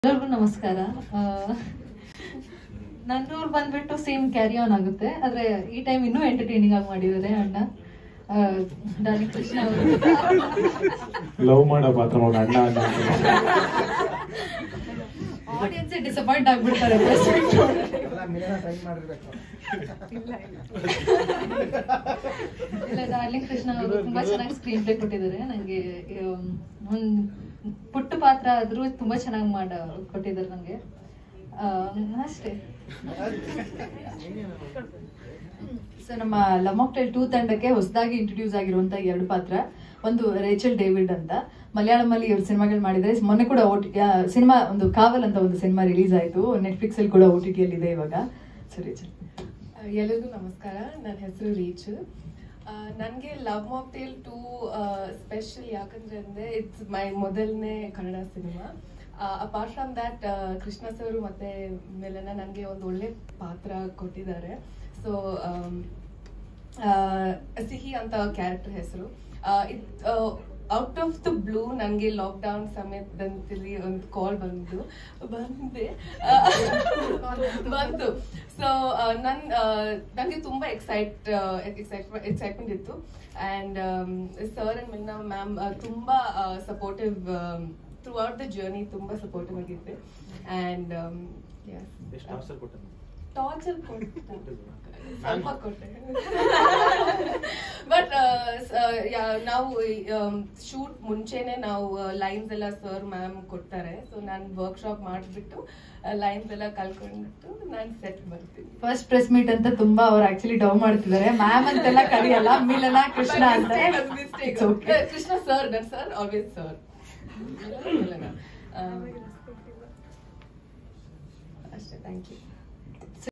ಎಲ್ಲರಿಗೂ ನಮಸ್ಕಾರ ನನ್ನ ರೋಲ್ ಬಂದ್ಬಿಟ್ಟು ಸೇಮ್ ಕ್ಯಾರಿ ಆನ್ ಆಗುತ್ತೆ ಆದ್ರೆ ಈ ಟೈಮ್ ಇನ್ನೂ ಎಂಟರ್ಟೈನಿಂಗ್ ಆಗಿ ಮಾಡಿದ್ದಾರೆ ಅಣ್ಣ ಡಾರ್ಲಿಂಗ್ ಕೃಷ್ಣ ಅವರು ಲವ್ ಮಾಡೋ ಪಾತ್ರ ಮಾಡಿ ಅಣ್ಣ ಅಣ್ಣ ಆಡಿಯನ್ಸ್ ಡಿಸಪಾಯಿಂಟ್ ಆಗ್ಬಿಡ್ತಾರೆ ಇಲ್ಲ ಡಾರ್ಲಿಂಗ್ ಕೃಷ್ಣ ಅವರು ತುಂಬಾ ಚೆನ್ನಾಗಿ ಸ್ಕ್ರೀನ್ ಪ್ಲೇ ಕೊಟ್ಟಿದ್ದಾರೆ ನನಗೆ ಒಂದು ಪುಟ್ಟ ಪಾತ್ರ ಆದ್ರೂ ತುಂಬಾ ಚೆನ್ನಾಗಿ ಮಾಡ ಕೊಟ್ಟಿದ್ದಾರೆ ನನಗೆ ಅಷ್ಟೇ ಸೊ ನಮ್ಮ ಲಮಾಕ್ಟೈಲ್ ಟೂ ತಂಡಕ್ಕೆ ಹೊಸದಾಗಿ ಇಂಟ್ರೊಡ್ಯೂಸ್ ಆಗಿರುವಂತ ಎರಡು ಪಾತ್ರ ಒಂದು ರೇಚಲ್ ಡೇವಿಡ್ ಅಂತ ಮಲಯಾಳಂ ಅಲ್ಲಿ ಇವ್ರು ಸಿನಿಮಾಗಳು ಮಾಡಿದ್ರೆ ಮೊನ್ನೆ ಕೂಡ ಓ ಸಿನಿಮಾ ಒಂದು ಕಾವಲ್ ಅಂತ ಒಂದು ಸಿನಿಮಾ ರಿಲೀಸ್ ಆಯ್ತು ನೆಟ್ಫ್ಲಿಕ್ಸ್ ಅಲ್ಲಿ ಕೂಡ ಓ ಟಿ ಟಿ ಅಲ್ಲಿ ಇದೆ ಇವಾಗ ಸೊ ರೇಚಲ್ ಎಲ್ಲರಿಗೂ ನಮಸ್ಕಾರ ನನ್ನ ಹೆಸರು ರೀಚು ನನಗೆ ಲವ್ ಮಾಕ್ಟೇಲ್ ಟು ಸ್ಪೆಷಲ್ ಯಾಕಂದ್ರೆ ಅಂದ್ರೆ ಇಟ್ಸ್ ಮೈ ಮೊದಲನೇ Kannada cinema apart from that Krishna sir ಮತ್ತೆ ಮೇಲನ ನನಗೆ ಒಂದು ಒಳ್ಳೆ ಪಾತ್ರ ಕೊಟ್ಟಿದ್ದಾರೆ ಸೊ ಸಿಹಿ ಅಂತ ಕ್ಯಾರೆಕ್ಟರ್ ಹೆಸರು ಔಟ್ ಆಫ್ ದ ಬ್ಲೂ ನನಗೆ ಲಾಕ್ಡೌನ್ ಸಮಯದಲ್ಲಿ ಒಂದು ಕಾಲ್ ಬಂದು ಬಂದೆ ಆ, ಬಂತು ಸೊ ನನ್ ನನಗೆ ತುಂಬಾ ಎಕ್ಸೈಟ್ ಎಕ್ಸೈಟ್ಮೆಂಟ್ ಇತ್ತು and sir and Milana ma'am ತುಂಬಾ supportive throughout the journey ತುಂಬಾ ಸಪೋರ್ಟಿವ್ ಆಗಿದ್ದೆ ಆ್ಯಂಡ್ ಟಾರ್ಚರ್ ಕೊಟ್ಟೆ ಸ್ವಲ್ಪ ಕೊಟ್ಟೆ ಬಟ್ ನಾವು ಶೂಟ್ ಮುಂಚೆನೆ ನಾವು ಲೈನ್ಸ್ ಎಲ್ಲ ಸರ್ ಮ್ಯಾಮ್ ಕೊಡ್ತಾರೆ ಸೊ ನಾನು ವರ್ಕ್ಶಾಪ್ ಮಾಡಿಬಿಟ್ಟು ಲೈನ್ಸ್ ಎಲ್ಲ ಕಲ್ಕೊಂಡ್ಬಿಟ್ಟು ನಾನು ಸೆಟ್ ಬರ್ತೀನಿ ಫಸ್ಟ್ ಪ್ರೆಸ್ ಮೀಟ್ ಅಂತ ತುಂಬಾ ಅವ್ರು ಆಕ್ಚುಲಿ ಡೌ ಮಾಡ್ತಿದ್ದಾರೆ ಮ್ಯಾಮ್ ಅಂತೆಲ್ಲ ಕರೆಯಲ್ಲ ಮಿಲನ ಕೃಷ್ಣ ಅಂತ It's okay. ಕೃಷ್ಣ ಸರ್ ನನ್ ಸರ್ ಆಲ್ವೇಸ್ ಸರ್ ಅಷ್ಟೇ ಥ್ಯಾಂಕ್ ಯು